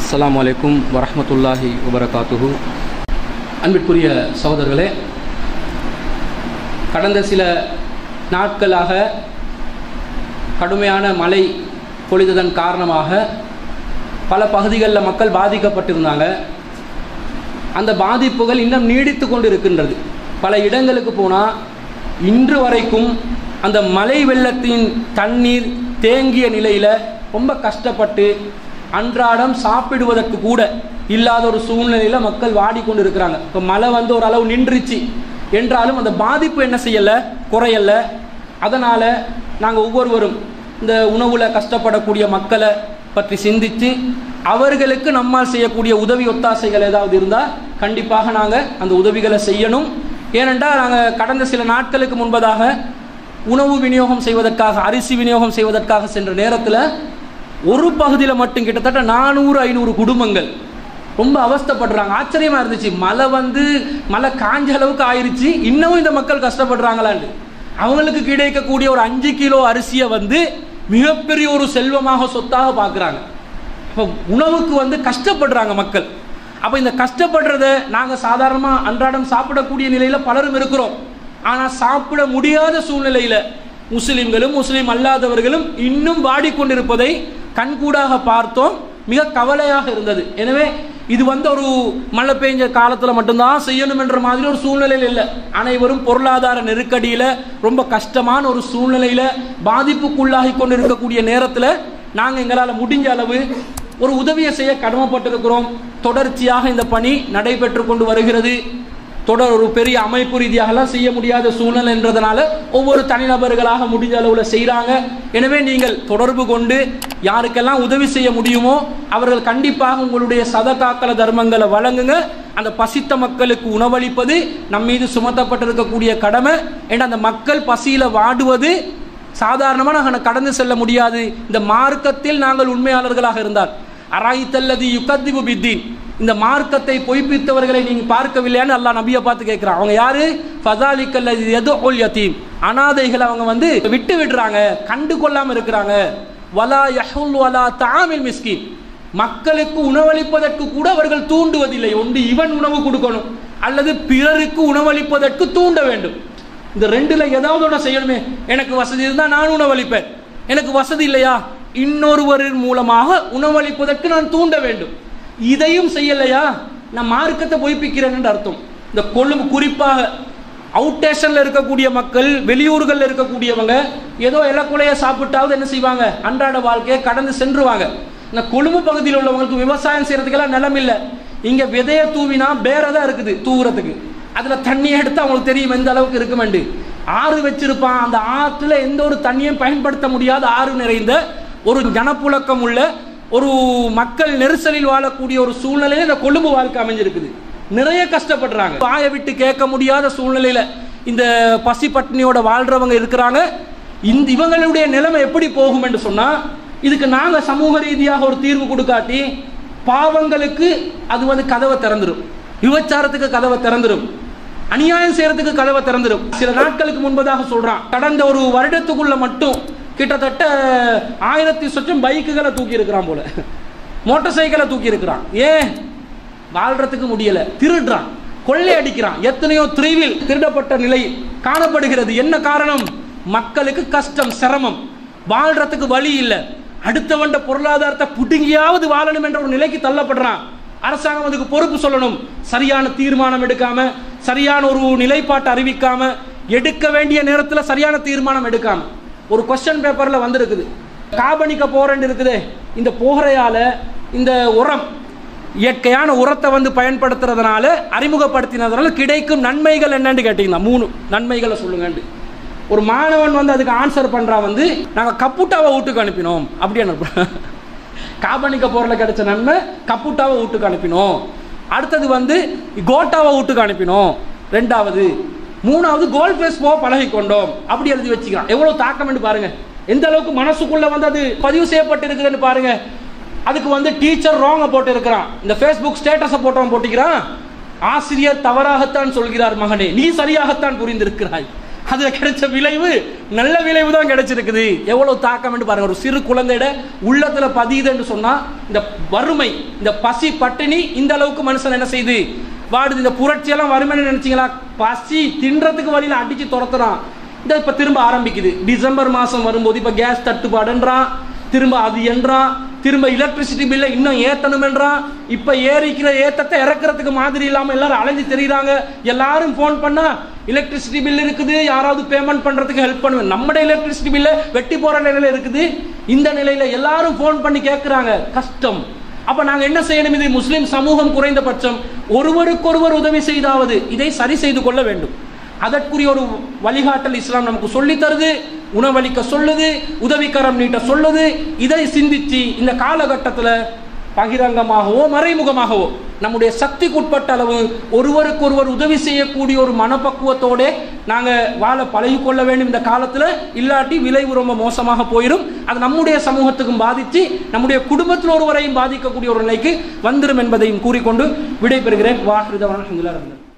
அஸ்ஸலாமு அலைக்கும் வரஹ்மத்துல்லாஹி வபரகாத்துஹு அன்பிற்குரிய சகோதரர்களே கடந்த சில நாட்களாக கடுமையான மழை பொழிந்ததன் காரணமாக பல பகுதிகளில் மக்கள் பாதிக்கப்பட்டிருந்தாங்க அந்த பாதிப்புகள் இன்னும் நீடித்து கொண்டு இருக்கின்றது பல இடங்களுக்கு போனால் இன்று வரைக்கும் அந்த மழை வெள்ளத்தின் தண்ணீர் தேங்கிய நிலையில் ரொம்ப கஷ்டப்பட்டு அன்றாடம் சாப்பிடுவதற்கு கூட இல்லாத ஒரு சூழ்நிலையில் மக்கள் வாடிக்கொண்டு இருக்கிறாங்க இப்போ மழை வந்து ஒரு அளவு நின்றுச்சு என்றாலும் அந்த பாதிப்பு என்ன செய்யலை குறையலை அதனால் நாங்கள் ஒவ்வொருவரும் இந்த உணவில் கஷ்டப்படக்கூடிய மக்களை பற்றி சிந்தித்து அவர்களுக்கு நம்மால் செய்யக்கூடிய உதவி ஒத்தாசைகள் ஏதாவது இருந்தால் கண்டிப்பாக நாங்கள் அந்த உதவிகளை செய்யணும் ஏனென்றால் நாங்கள் கடந்த சில நாட்களுக்கு முன்பதாக உணவு விநியோகம் செய்வதற்காக அரிசி விநியோகம் செய்வதற்காக சென்ற நேரத்தில் ஒரு பகுதியில் மட்டும் கிட்டத்தட்ட நானூறு ஐநூறு குடும்பங்கள் ரொம்ப அவஸ்தைப்படுறாங்க ஆச்சரியமாக இருந்துச்சு மழை வந்து மழை காஞ்ச அளவுக்கு ஆயிருச்சு இன்னமும் இந்த மக்கள் கஷ்டப்படுறாங்களான்னு அவங்களுக்கு கிடைக்கக்கூடிய ஒரு அஞ்சு கிலோ அரிசியை வந்து மிகப்பெரிய ஒரு செல்வமாக சொத்தாக பார்க்குறாங்க இப்போ உணவுக்கு வந்து கஷ்டப்படுறாங்க மக்கள் அப்போ இந்த கஷ்டப்படுறத நாங்கள் சாதாரணமாக அன்றாடம் சாப்பிடக்கூடிய நிலையில் பலரும் இருக்கிறோம் ஆனால் சாப்பிட முடியாத சூழ்நிலையில் முஸ்லிம்களும் முஸ்லீம் அல்லாதவர்களும் இன்னும் வாடிக்கொண்டிருப்பதை கண்கூடாக பார்த்தோம் மிக கவலையாக இருந்தது எனவே இது வந்து ஒரு மழை பெஞ்ச காலத்தில் மட்டும்தான் செய்யணும் என்ற மாதிரி ஒரு சூழ்நிலையில் இல்லை அனைவரும் பொருளாதார நெருக்கடியில் ரொம்ப கஷ்டமான ஒரு சூழ்நிலையில் பாதிப்புக்குள்ளாகி கொண்டு இருக்கக்கூடிய நேரத்தில் நாங்கள் எங்களால் முடிஞ்ச அளவு ஒரு உதவியை செய்ய கடமைப்பட்டிருக்கிறோம் தொடர்ச்சியாக இந்த பணி நடைபெற்று கொண்டு வருகிறது தொடர் ஒரு பெரிய அமைப்பு ரீதியாகலாம் செய்ய முடியாத சூழ்நிலை என்றதுனால ஒவ்வொரு தனிநபர்களாக முடிஞ்ச அளவில் செய்கிறாங்க எனவே நீங்கள் தொடர்பு கொண்டு யாருக்கெல்லாம் உதவி செய்ய முடியுமோ அவர்கள் கண்டிப்பாக உங்களுடைய சதகாக்கல தர்மங்களை வழங்குங்க அந்த பசித்த மக்களுக்கு உணவளிப்பது நம் மீது சுமத்தப்பட்டிருக்கக்கூடிய கடமை ஏன்னா அந்த மக்கள் பசியில் வாடுவது சாதாரணமாக நாங்கள் கடந்து செல்ல முடியாது இந்த மார்க்கத்தில் நாங்கள் உண்மையாளர்களாக இருந்தால் அராயித்தல்லதி யுகத்திபு பித்தீன் இந்த மார்க்கத்தை பொய்ப்பித்தவர்களை நீங்க பார்க்கவில்லையான்னு அல்லாஹ் நபியை பார்த்து கேட்கிறான் அவங்க யாரு ஃபதாலிக்கல்லதி எது ஒல் யத்தீம் அனாதைகளை அவங்க வந்து விட்டு விடுறாங்க கண்டு கொள்ளாம இருக்கிறாங்க வலா யஹுல் வலா தாமில் மிஸ்கின் மக்களுக்கு உணவளிப்பதற்கு கூட அவர்கள் தூண்டுவதில்லை ஒன்று இவன் உணவு கொடுக்கணும் அல்லது பிறருக்கு உணவளிப்பதற்கு தூண்ட வேண்டும் இந்த ரெண்டுல ஏதாவது ஒன்று செய்யணுமே எனக்கு வசதி இருந்தால் நான் உணவளிப்பேன் எனக்கு வசதி இல்லையா இன்னொருவரின் மூலமாக உணவளிப்பதற்கு நான் தூண்ட வேண்டும் இதையும் செய்யலையா நான் மார்க்கத்தை பொய்ப்பிக்கிறேன் அர்த்தம் இந்த கொழும்பு குறிப்பாக அவுட் ஸ்டேஷன்ல இருக்கக்கூடிய மக்கள் வெளியூர்களில் இருக்கக்கூடியவங்க ஏதோ இலக்குலைய சாப்பிட்டாவது என்ன செய்வாங்க அன்றாட வாழ்க்கையை கடந்து சென்றுவாங்க இந்த கொழும்பு பகுதியில் உள்ளவங்களுக்கு விவசாயம் செய்யறதுக்கெல்லாம் நிலம் இல்லை இங்க விதைய தூவினா பேர தான் இருக்குது தூவுறதுக்கு அதுல தண்ணி எடுத்து அவங்களுக்கு தெரியும் எந்த அளவுக்கு இருக்குமெண்டு ஆறு வச்சிருப்பான் அந்த ஆற்றுல எந்த ஒரு தண்ணியும் பயன்படுத்த முடியாத ஆறு நிறைந்த ஒரு ஜனப்புழக்கம் உள்ள ஒரு மக்கள் நெரிசலில் வாழக்கூடிய ஒரு சூழ்நிலையில இந்த கொழும்பு வாழ்க்கை அமைஞ்சிருக்குது நிறைய கஷ்டப்படுறாங்க வாயை விட்டு கேட்க முடியாத சூழ்நிலையில இந்த பசி பட்டினியோட வாழ்றவங்க இருக்கிறாங்க இந்த இவங்களுடைய நிலைமை எப்படி போகும் என்று சொன்னா இதுக்கு நாங்க சமூக ரீதியாக ஒரு தீர்வு கொடுக்காட்டி பாவங்களுக்கு அது வந்து கதவை திறந்துடும் விபச்சாரத்துக்கு கதவை திறந்துடும் அநியாயம் செய்யறதுக்கு கதவை திறந்துடும் சில நாட்களுக்கு முன்பதாக சொல்றான் கடந்த ஒரு வருடத்துக்குள்ள மட்டும் கிட்டத்தட்ட ஆயிரத்தி சொச்சம் பைக்குகளை தூக்கி இருக்கிறான் போல மோட்டார் சைக்கிளை தூக்கி இருக்கிறான் ஏன் வாழ்றதுக்கு முடியல திருடுறான் கொள்ளை அடிக்கிறான் எத்தனையோ திரிவில் திருடப்பட்ட நிலை காணப்படுகிறது என்ன காரணம் மக்களுக்கு கஷ்டம் சிரமம் வாழ்றதுக்கு வழி இல்லை அடுத்தவண்ட பொருளாதாரத்தை புடுங்கியாவது வாழணும் என்ற ஒரு நிலைக்கு தள்ளப்படுறான் அரசாங்கம் அதுக்கு பொறுப்பு சொல்லணும் சரியான தீர்மானம் எடுக்காம சரியான ஒரு நிலைப்பாட்டை அறிவிக்காம எடுக்க வேண்டிய நேரத்தில் சரியான தீர்மானம் எடுக்காம ஒரு கொஸ்டின் பேப்பர்ல வந்திருக்குது காபனிக்க போறேன்னு இருக்குது இந்த புகழையால இந்த உரம் இயற்கையான உரத்தை வந்து பயன்படுத்துறதுனால அறிமுகப்படுத்தினதுனால கிடைக்கும் நன்மைகள் என்னன்னு கேட்டீங்கன்னா மூணு நன்மைகளை சொல்லுங்கண்டு ஒரு மாணவன் வந்து அதுக்கு ஆன்சர் பண்றான் வந்து நாங்கள் கப்புட்டாவை வீட்டுக்கு அனுப்பினோம் அப்படி அனுப்புறோம் காபனிக்க போரில் கிடைச்ச நன்மை கப்புட்டாவை வீட்டுக்கு அனுப்பினோம் அடுத்தது வந்து கோட்டாவை வீட்டுக்கு அனுப்பினோம் ரெண்டாவது மூணாவது கோல் ஃபேஸ் போக பழகி கொண்டோம் அப்படி எழுதி வச்சுக்கிறான் எவ்வளவு தாக்கம் பாருங்க எந்த அளவுக்கு மனசுக்குள்ள வந்து அது பதிவு செய்யப்பட்டு இருக்குதுன்னு பாருங்க அதுக்கு வந்து டீச்சர் ராங்க போட்டு இருக்கிறான் இந்த ஃபேஸ்புக் ஸ்டேட்டஸை போட்டவன் போட்டிக்கிறான் ஆசிரியர் தவறாகத்தான் சொல்கிறார் மகனே நீ சரியாகத்தான் புரிந்திருக்கிறாய் அதுல கிடைச்ச விளைவு நல்ல விளைவு தான் கிடைச்சிருக்குது எவ்வளவு தாக்கம்னு பாருங்க ஒரு சிறு குழந்தையோட உள்ளத்துல பதியுதுன்னு சொன்னா இந்த வறுமை இந்த பசி பட்டினி இந்த அளவுக்கு மனுஷன் என்ன செய்யுது வாடுது இந்த புரட்சியெல்லாம் வறுமைன்னு நினைச்சீங்களா பசி தின்றதுக்கு வழியில அடிச்சு துரத்துறான் இந்த இப்ப திரும்ப ஆரம்பிக்குது டிசம்பர் மாசம் வரும்போது இப்ப கேஸ் தட்டுப்பாடுன்றான் திரும்ப அது என்றான் திரும்ப எலக்ட்ரிசிட்டி பில்லை இன்னும் ஏத்தணும் என்றான் இப்ப ஏறிக்கிற ஏத்தத்தை இறக்குறதுக்கு மாதிரி இல்லாம எல்லாரும் அலைஞ்சு தெரியுறாங்க எல்லாரும் ஃபோன் பண்ணா எலக்ட்ரிசிட்டி பில் இருக்குது யாராவது பேமெண்ட் பண்றதுக்கு ஹெல்ப் பண்ணுவேன் நம்மட எலக்ட்ரிசிட்டி பில்ல வெட்டி போற நிலையில இருக்குது இந்த நிலையில எல்லாரும் ஃபோன் பண்ணி கேட்கறாங்க கஷ்டம் அப்ப நாங்க என்ன செய்யணும் இது முஸ்லிம் சமூகம் குறைந்தபட்சம் ஒருவருக்கொருவர் உதவி செய்தாவது இதை சரி செய்து கொள்ள வேண்டும் அதற்குரிய ஒரு வழிகாட்டல் இஸ்லாம் நமக்கு சொல்லி தருது உணவளிக்க சொல்லுது உதவிக்கரம் நீட்ட சொல்லுது இதை சிந்திச்சு இந்த காலகட்டத்தில் பகிரங்கமாகவோ மறைமுகமாகவோ நம்முடைய சக்திக்குட்பட்ட அளவு ஒருவருக்கொருவர் உதவி செய்யக்கூடிய ஒரு மனப்பக்குவத்தோட நாங்கள் வாழ பழகிக்கொள்ள வேண்டும் இந்த காலத்தில் இல்லாட்டி விளைவு ரொம்ப மோசமாக போயிடும் அது நம்முடைய சமூகத்துக்கும் பாதித்து நம்முடைய குடும்பத்தில் ஒருவரையும் பாதிக்கக்கூடிய ஒரு நிலைக்கு வந்துடும் என்பதையும் கூறிக்கொண்டு விடைபெறுகிறேன் வாஹிருதவன்